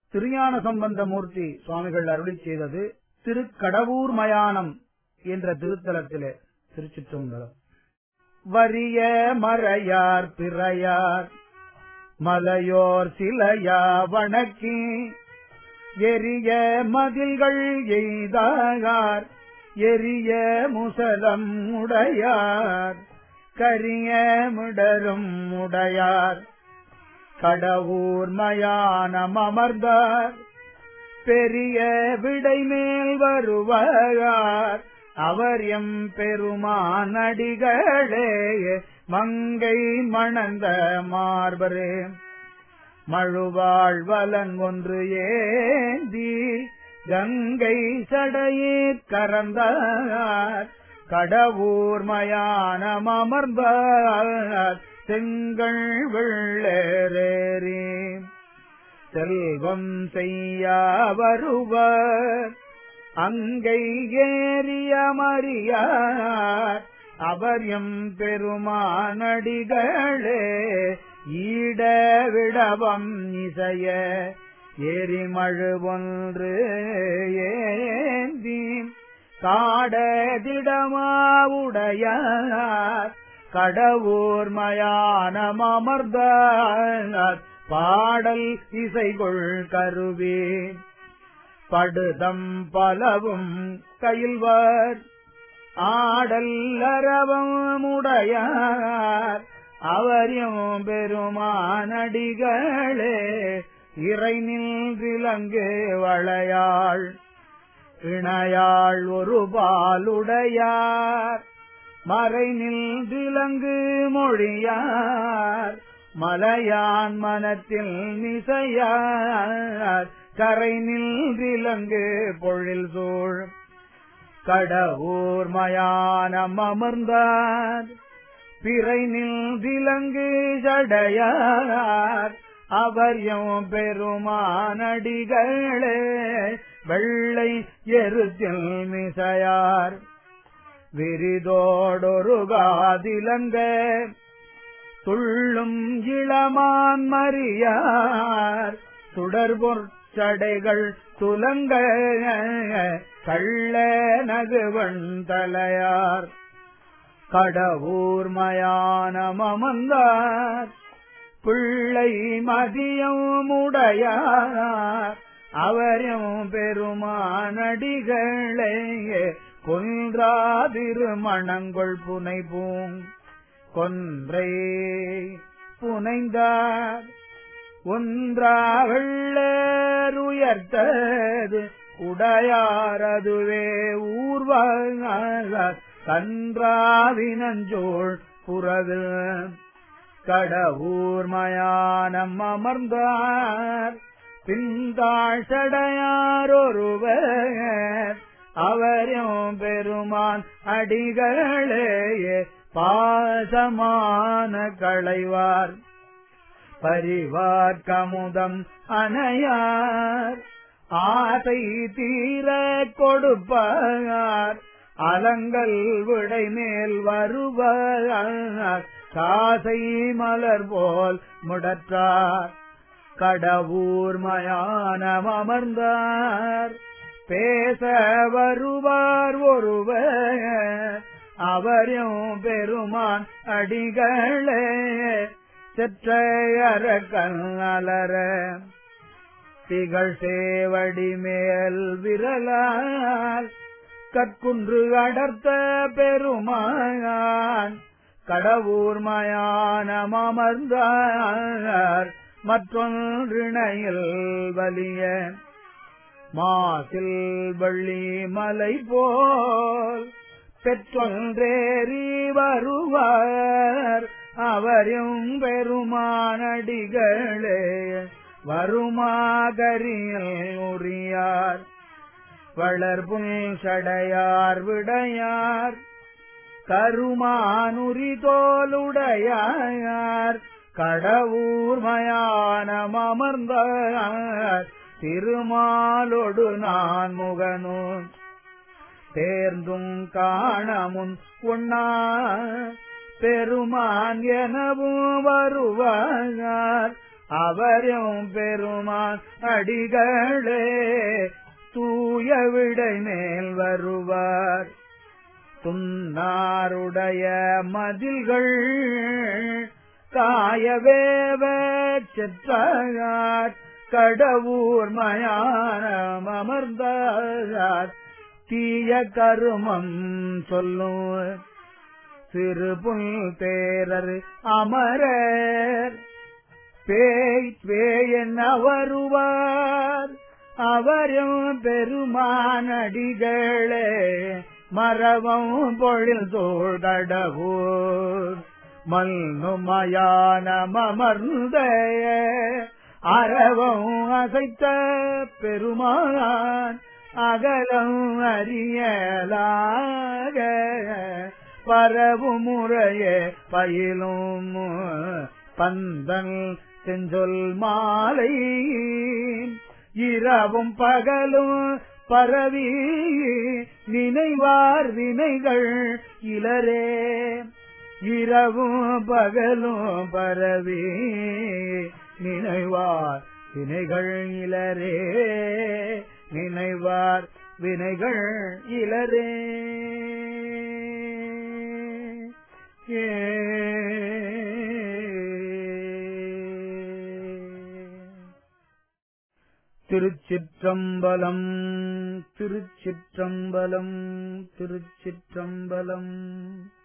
திருஞான சம்பந்த மூர்த்தி சுவாமிகள் அருளி செய்தது திருக்கடவூர் மயானம் என்ற திருத்தலத்திலே திருச்சிற்றம்பலம் வரிய மறையார் பிறையார் மலையோர் சிலையா வணக்கி எரிய மதில்கள் எய்தார் எரிய முசலம் உடையார் கரிய மிடரும் உடையார் கடவுர் மயானம் அமர்ந்தார் பெரிய விடை மேல் வருவார் அவர் எம் பெருமானடிகளே மங்கை மணந்த மார்பரே மழுவாழ் வலன் ஒன்று ஏந்தி கங்கை சடையீர் கறந்தார் கடவுர் மயானம் அமர்ந்தார் செங்கல் வெள்ளேறி செல்வம் செய்ய வருவர் அங்கை ஏறிய மறியார் அவர் எம் பெருமானடிகளே ஈட விடவம் இசைய எரிமழு ஒன்று ஏந்தி காடதிடமாவுடையார் கடவுர் மயானம் அமர்ந்தார் பாடல் இசைகொள் கருவே படுதம் பலவும் கையில்வர் ஆடல் அரவம் உடையார் அவரியும் பெருமானடிகளே இறை நின்றிலங்கு வளையாள் இணையாள் ஒரு பாலுடையார் மறை நின்றிலங்கு மொழியார் மலையான் மனத்தில் மிசையார் கரை நின்றிலங்கு பொழில் சூழ் கடவுர் மயானம் அமர்ந்தார் பிறை நின்றிலங்கு ஜடையார் அவர் எம் பெருமானடிகளே வெள்ளை எருத்தில் மிசையார் விரிதோடொரு காதிலங்க துள்ளும் இளமான் மறியார் சுடர்பொற் சடைகள் துலங்க கள்ள நகுவன் தலையார் கடவுர் மயானம் அமர்ந்தார் பிள்ளை மதியம் உடையார் அவரும் பெருமானடிகளே கொன்றாதிருமணங்கொள் புனை பூங் கொன்றை புனைந்தார் ஒன்றா வெள்ளருயர்த்தது உடையாரதுவே ஊர்வார் கன்றாவினஞ்சோள் புறவில் கடவுர் மயானம் அமர்ந்தார் பின்தாழ் சடையார் ஒருவர் அவரும் பெருமான் அடிகளே பாசமான களைவார் பரிவார் கமுதம் அணையார் ஆசை தீர கொடுப்பார் அலங்கள் விடை மேல் வருவார் காசை மலர் போல் முடற்றார் கடவுர் மயானம் அமர்ந்தார் பேச வருவார் ஒருவர் அவரும் பெருமான் அடிகளே செற்றையரக்கல் அலர திகழ் சேவடி மேல் விரலால் கற்குன்று அடர்த்த பெருமான் கடவுர் மயானம் அமர்ந்தார் மற்றொன்றிணையில் வலிய மாசில் வள்ளி மலை போல் பெற்றொன்றேறி வருவார் அவரும் பெருமானடிகளே வருமாகரியில் உரியார் வளர்புல் சடையார் விடையார் கருமானுரி தோலுடையார் கடவுர் மயானம் அமர்ந்தார் திருமாலொடு நான் முகனும் தேர்ந்தும் காணமுன் உண்ணா பெருமான் எனவும் வருவார் அவரும் பெருமான் அடிகளே தூய விடை மேல் வருவார் துன்னாருடைய மதில்கள் காயவேவ செற்றார் கடவுர் மயானம் அமர்ந்தார் தீய கருமம் சொல்லும் சிறு புல் தேரர் அமரர் பேய் பேயென்ன வருவார் அவரும் பெருமானடிகளே மரவம் பொழில் தோள் கடவுர் மல்னுமயானமர்ந்த அறவம் அசைத்த பெருமான் அகலம் அறியலாக பரவு முறையே பயிலும் பந்தன் செஞ்சொல் மாலை இரவும் பகலும் பரவி நினைவார் வினைகள் இளரே இரவும் பகலும் பரவி நினைவார் வினைகள் இளரே நினைவார் வினைகள் இளரே ஏ திருச்சிற்றம்பலம் திருச்சிற்றம்பலம் திருச்சிற்றம்பலம்